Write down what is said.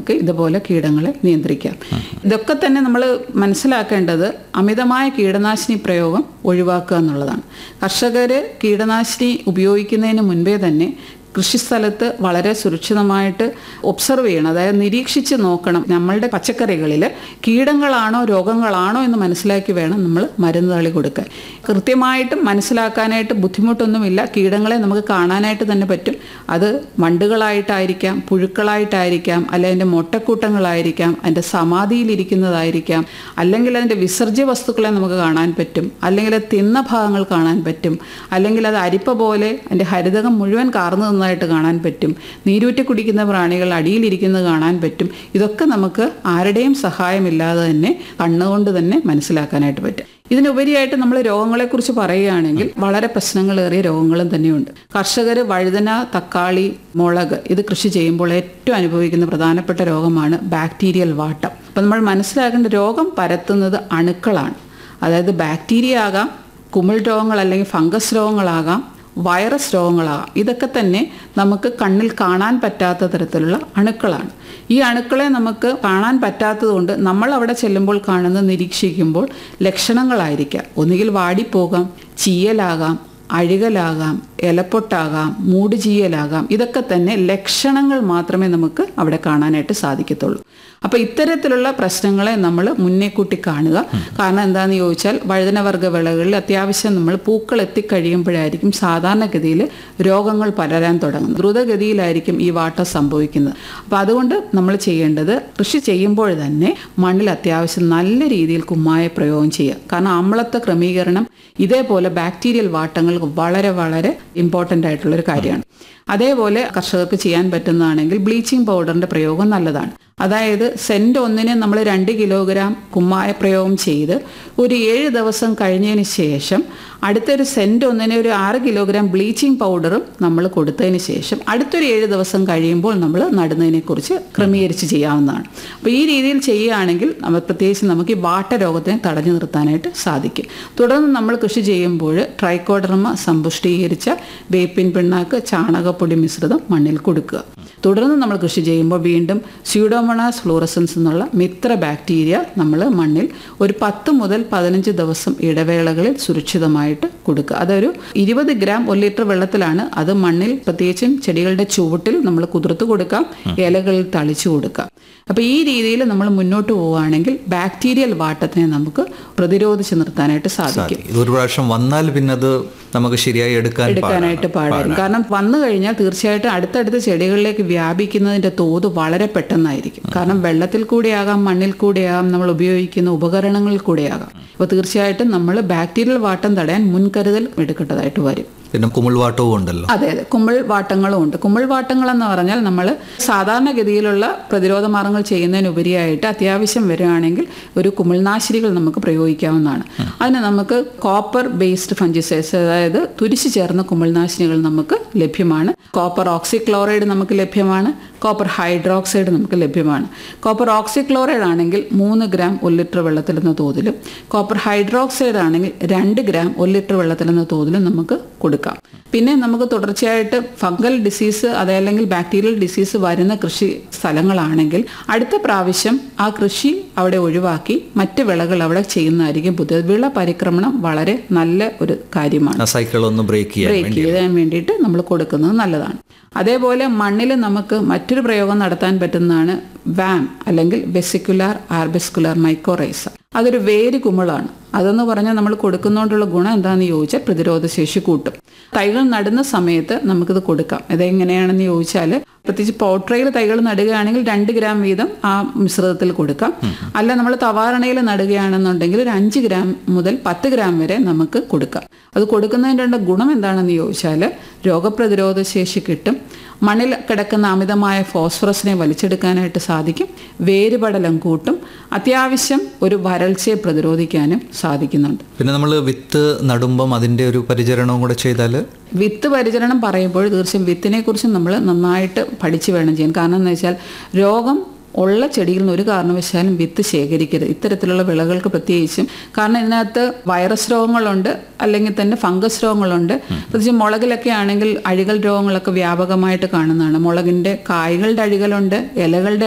നമുക്ക് ഇതുപോലെ കീടങ്ങളെ നിയന്ത്രിക്കാം ഇതൊക്കെ തന്നെ നമ്മൾ മനസ്സിലാക്കേണ്ടത് അമിതമായ കീടനാശിനി പ്രയോഗം ഒഴിവാക്കുക എന്നുള്ളതാണ് കർഷകർ കീടനാശിനി ഉപയോഗിക്കുന്നതിന് മുൻപേ തന്നെ കൃഷിസ്ഥലത്ത് വളരെ സുരക്ഷിതമായിട്ട് ഒബ്സർവ് ചെയ്യണം അതായത് നിരീക്ഷിച്ച് നോക്കണം നമ്മളുടെ പച്ചക്കറികളിൽ കീടങ്ങളാണോ രോഗങ്ങളാണോ എന്ന് മനസ്സിലാക്കി വേണം നമ്മൾ മരുന്ന് തളി കൊടുക്കാൻ കൃത്യമായിട്ടും മനസ്സിലാക്കാനായിട്ട് ബുദ്ധിമുട്ടൊന്നുമില്ല കീടങ്ങളെ നമുക്ക് കാണാനായിട്ട് തന്നെ പറ്റും അത് വണ്ടുകളായിട്ടായിരിക്കാം പുഴുക്കളായിട്ടായിരിക്കാം അല്ലെങ്കിൽ അതിൻ്റെ മൊട്ടക്കൂട്ടങ്ങളായിരിക്കാം അതിൻ്റെ സമാധിയിലിരിക്കുന്നതായിരിക്കാം അല്ലെങ്കിൽ അതിൻ്റെ വിസർജ്യ വസ്തുക്കളെ നമുക്ക് കാണാൻ പറ്റും അല്ലെങ്കിൽ അത് തിന്ന ഭാഗങ്ങൾ കാണാൻ പറ്റും അല്ലെങ്കിൽ അത് അരിപ്പ പോലെ അതിൻ്റെ ഹരിതകം മുഴുവൻ കാർന്നു നിന്നതായിട്ട് കാണാൻ പറ്റും നീരൂറ്റി കുടിക്കുന്ന പ്രാണികൾ അടിയിലിരിക്കുന്നത് കാണാൻ പറ്റും ഇതൊക്കെ നമുക്ക് ആരുടെയും സഹായമില്ലാതെ തന്നെ കണ്ണുകൊണ്ട് തന്നെ മനസ്സിലാക്കാനായിട്ട് പറ്റും ഇതിനുപരിയായിട്ട് നമ്മൾ രോഗങ്ങളെക്കുറിച്ച് പറയുകയാണെങ്കിൽ വളരെ പ്രശ്നങ്ങളേറിയ രോഗങ്ങളും തന്നെയുണ്ട് കർഷകർ വഴുതന തക്കാളി മുളക് ഇത് കൃഷി ചെയ്യുമ്പോൾ ഏറ്റവും അനുഭവിക്കുന്ന പ്രധാനപ്പെട്ട രോഗമാണ് ബാക്ടീരിയൽ വാട്ടം അപ്പം നമ്മൾ മനസ്സിലാക്കേണ്ട രോഗം പരത്തുന്നത് അണുക്കളാണ് അതായത് ബാക്ടീരിയ ആകാം കുമിൾ രോഗങ്ങൾ അല്ലെങ്കിൽ ഫംഗസ് രോഗങ്ങളാകാം വൈറസ് രോഗങ്ങളാകാം ഇതൊക്കെ തന്നെ നമുക്ക് കണ്ണിൽ കാണാൻ പറ്റാത്ത തരത്തിലുള്ള അണുക്കളാണ് ഈ അണുക്കളെ നമുക്ക് കാണാൻ പറ്റാത്തതുകൊണ്ട് നമ്മൾ അവിടെ ചെല്ലുമ്പോൾ കാണുന്ന നിരീക്ഷിക്കുമ്പോൾ ലക്ഷണങ്ങളായിരിക്കാം ഒന്നുകിൽ വാടിപ്പോകാം ചീയലാകാം അഴുകലാകാം ഇലപ്പൊട്ടാകാം മൂട് ചീയലാകാം ഇതൊക്കെ തന്നെ ലക്ഷണങ്ങൾ മാത്രമേ നമുക്ക് അവിടെ കാണാനായിട്ട് സാധിക്കത്തുള്ളൂ അപ്പോൾ ഇത്തരത്തിലുള്ള പ്രശ്നങ്ങളെ നമ്മൾ മുന്നേ കൂട്ടി കാണുക കാരണം എന്താണെന്ന് ചോദിച്ചാൽ വഴുതനവർഗ വിളകളിൽ അത്യാവശ്യം നമ്മൾ പൂക്കൾ എത്തിക്കഴിയുമ്പോഴായിരിക്കും സാധാരണഗതിയിൽ രോഗങ്ങൾ പരരാൻ തുടങ്ങുന്നത് ദ്രുതഗതിയിലായിരിക്കും ഈ വാട്ടം സംഭവിക്കുന്നത് അപ്പോൾ അതുകൊണ്ട് നമ്മൾ ചെയ്യേണ്ടത് കൃഷി ചെയ്യുമ്പോൾ തന്നെ മണ്ണിൽ അത്യാവശ്യം നല്ല രീതിയിൽ കുമ്മായ പ്രയോഗം ചെയ്യുക കാരണം അമ്ലത്വ ക്രമീകരണം ഇതേപോലെ ബാക്ടീരിയൽ വാട്ടങ്ങൾ വളരെ വളരെ ഇമ്പോർട്ടൻ്റ് ആയിട്ടുള്ളൊരു കാര്യമാണ് അതേപോലെ കർഷകർക്ക് ചെയ്യാൻ പറ്റുന്നതാണെങ്കിൽ ബ്ലീച്ചിങ് പൗഡറിൻ്റെ പ്രയോഗം നല്ലതാണ് അതായത് സെൻറ്റ് ഒന്നിന് നമ്മൾ രണ്ട് കിലോഗ്രാം കുമ്മായ പ്രയോഗം ചെയ്ത് ഒരു ഏഴ് ദിവസം കഴിഞ്ഞതിന് ശേഷം അടുത്തൊരു സെൻറ്റ് ഒന്നിന് ഒരു ആറ് കിലോഗ്രാം ബ്ലീച്ചിങ് പൗഡറും നമ്മൾ കൊടുത്തതിന് ശേഷം അടുത്തൊരു ഏഴ് ദിവസം കഴിയുമ്പോൾ നമ്മൾ നടുന്നതിനെക്കുറിച്ച് ക്രമീകരിച്ച് ചെയ്യാവുന്നതാണ് അപ്പോൾ ഈ രീതിയിൽ ചെയ്യുകയാണെങ്കിൽ നമ്മൾ പ്രത്യേകിച്ച് നമുക്ക് ഈ വാട്ട രോഗത്തിനെ തടഞ്ഞു നിർത്താനായിട്ട് സാധിക്കും തുടർന്ന് നമ്മൾ കൃഷി ചെയ്യുമ്പോൾ ട്രൈക്കോഡർമ സമ്പുഷ്ടീകരിച്ച വേപ്പിൻ പിണ്ണാക്ക് ചാണകപ്പൊടി മിശ്രിതം മണ്ണിൽ കൊടുക്കുക തുടർന്ന് നമ്മൾ കൃഷി ചെയ്യുമ്പോൾ വീണ്ടും സ്യൂഡോമോണാസ് ഫ്ലൂറസൻസ് എന്നുള്ള മിത്ര ബാക്ടീരിയ നമ്മൾ മണ്ണിൽ ഒരു പത്ത് മുതൽ പതിനഞ്ച് ദിവസം ഇടവേളകളിൽ സുരക്ഷിതമായിട്ട് കൊടുക്കുക അതൊരു ഇരുപത് ഗ്രാം ഒരു ലിറ്റർ വെള്ളത്തിലാണ് അത് മണ്ണിൽ പ്രത്യേകിച്ചും ചെടികളുടെ ചുവട്ടിൽ നമ്മൾ കുതിർത്ത് കൊടുക്കാം ഇലകളിൽ തളിച്ചു കൊടുക്കാം അപ്പോൾ ഈ രീതിയിൽ നമ്മൾ മുന്നോട്ട് പോവുകയാണെങ്കിൽ ബാക്ടീരിയൽ വാട്ടത്തിനെ നമുക്ക് പ്രതിരോധിച്ച് നിർത്താനായിട്ട് സാധിക്കും ഇത് ഒരു പ്രാവശ്യം വന്നാൽ പിന്നെ അത് നമുക്ക് ശരിയായി എടുക്കാൻ എടുക്കാനായിട്ട് പാടായിരിക്കും കാരണം വന്നു കഴിഞ്ഞാൽ തീർച്ചയായിട്ടും അടുത്തടുത്ത ചെടികളിലേക്ക് വ്യാപിക്കുന്നതിന്റെ തോത് വളരെ പെട്ടെന്നായിരിക്കും കാരണം വെള്ളത്തിൽ കൂടെയാകാം മണ്ണിൽ കൂടെയാകാം നമ്മൾ ഉപയോഗിക്കുന്ന ഉപകരണങ്ങളിൽ കൂടെയാകാം അപ്പോൾ തീർച്ചയായിട്ടും നമ്മൾ ബാക്ടീരിയൽ വാട്ടം തടയാൻ മുൻകരുതൽ എടുക്കേണ്ടതായിട്ട് വരും പിന്നെ കുമിൾവാട്ടവും ഉണ്ടല്ലോ അതെ അതെ കുമിൾ വാട്ടങ്ങളും ഉണ്ട് കുമിൾ വാട്ടങ്ങൾ എന്ന് പറഞ്ഞാൽ നമ്മൾ സാധാരണഗതിയിലുള്ള പ്രതിരോധ മാർഗങ്ങൾ ചെയ്യുന്നതിനുപരിയായിട്ട് അത്യാവശ്യം വരികയാണെങ്കിൽ ഒരു കുമിൾനാശിനികൾ നമുക്ക് പ്രയോഗിക്കാവുന്നതാണ് അതിന് നമുക്ക് കോപ്പർ ബേസ്ഡ് ഫഞ്ചിസൈഡ്സ് അതായത് തുരിശു ചേർന്ന കുമിൾനാശിനികൾ നമുക്ക് ലഭ്യമാണ് കോപ്പർ ഓക്സിക്ലോറൈഡ് നമുക്ക് ലഭ്യമാണ് കോപ്പർ ഹൈഡ്രോക്സൈഡ് നമുക്ക് ലഭ്യമാണ് കോപ്പർ ഓക്സിക്ലോറൈഡ് ആണെങ്കിൽ മൂന്ന് ഗ്രാം ഒരു ലിറ്റർ വെള്ളത്തിലെന്ന തോതിലും കോപ്പർ ഹൈഡ്രോക്സൈഡ് ആണെങ്കിൽ രണ്ട് ഗ്രാം ഒരു ലിറ്റർ വെള്ളത്തിലെന്ന തോതിലും നമുക്ക് കൊടുക്കാം പിന്നെ നമുക്ക് തുടർച്ചയായിട്ട് ഫംഗൽ ഡിസീസ് അതല്ലെങ്കിൽ ബാക്ടീരിയൽ ഡിസീസ് വരുന്ന കൃഷി സ്ഥലങ്ങളാണെങ്കിൽ അടുത്ത പ്രാവശ്യം ആ കൃഷി അവിടെ ഒഴിവാക്കി മറ്റ് വിളകൾ അവിടെ ചെയ്യുന്നതായിരിക്കും പുതിയ വിള പരിക്രമണം വളരെ നല്ല ഒരു കാര്യമാണ് ആ സൈക്കിൾ ഒന്ന് ബ്രേക്ക് ചെയ്യാൻ ബ്രേക്ക് ചെയ്യാൻ വേണ്ടിയിട്ട് നമ്മൾ കൊടുക്കുന്നത് നല്ലതാണ് അതേപോലെ മണ്ണിൽ നമുക്ക് മറ്റൊരു പ്രയോഗം നടത്താൻ പറ്റുന്നതാണ് വാം അല്ലെങ്കിൽ വെസിക്കുലാർ ആർബിസ്കുലാർ മൈക്കോറൈസ അതൊരു വേര് കുമിളാണ് അതെന്ന് പറഞ്ഞാൽ നമ്മൾ കൊടുക്കുന്നതുകൊണ്ടുള്ള ഗുണം എന്താണെന്ന് ചോദിച്ചാൽ പ്രതിരോധ ശേഷി കൂട്ടും തൈകൾ നടുന്ന സമയത്ത് നമുക്കിത് കൊടുക്കാം ഇതെങ്ങനെയാണെന്ന് ചോദിച്ചാൽ പ്രത്യേകിച്ച് പോട്രയിൽ തൈകൾ നടുകയാണെങ്കിൽ രണ്ട് ഗ്രാം വീതം ആ മിശ്രിതത്തിൽ കൊടുക്കാം അല്ല നമ്മൾ തവാരണയിൽ നടുകയാണെന്നുണ്ടെങ്കിൽ ഒരു അഞ്ച് ഗ്രാം മുതൽ പത്ത് ഗ്രാം വരെ നമുക്ക് കൊടുക്കാം അത് കൊടുക്കുന്നതിൻ്റെ ഗുണം എന്താണെന്ന് ചോദിച്ചാൽ രോഗപ്രതിരോധ ശേഷി കിട്ടും മണ്ണിൽ കിടക്കുന്ന അമിതമായ ഫോസ്ഫറസിനെ വലിച്ചെടുക്കാനായിട്ട് സാധിക്കും വേരുപടലം കൂട്ടും അത്യാവശ്യം ഒരു വരൾച്ചയെ പ്രതിരോധിക്കാനും സാധിക്കുന്നുണ്ട് പിന്നെ നമ്മൾ വിത്ത് നടുമ്പം അതിന്റെ ഒരു പരിചരണവും കൂടെ ചെയ്താൽ വിത്ത് പരിചരണം പറയുമ്പോൾ തീർച്ചയായും വിത്തിനെ കുറിച്ച് നമ്മൾ നന്നായിട്ട് പഠിച്ചു വേണം ചെയ്യാൻ കാരണം എന്ന് വെച്ചാൽ രോഗം ഉള്ള ചെടിയിൽ നിന്ന് ഒരു കാരണവശാലും വിത്ത് ശേഖരിക്കരുത് ഇത്തരത്തിലുള്ള വിളകൾക്ക് പ്രത്യേകിച്ചും കാരണം ഇതിനകത്ത് വൈറസ് രോഗങ്ങളുണ്ട് അല്ലെങ്കിൽ തന്നെ ഫംഗസ് രോഗങ്ങളുണ്ട് പ്രത്യേകിച്ച് മുളകിലൊക്കെ ആണെങ്കിൽ അഴികൽ രോഗങ്ങളൊക്കെ വ്യാപകമായിട്ട് കാണുന്നതാണ് മുളകിൻ്റെ കായ്കളുടെ അഴികലുണ്ട് ഇലകളുടെ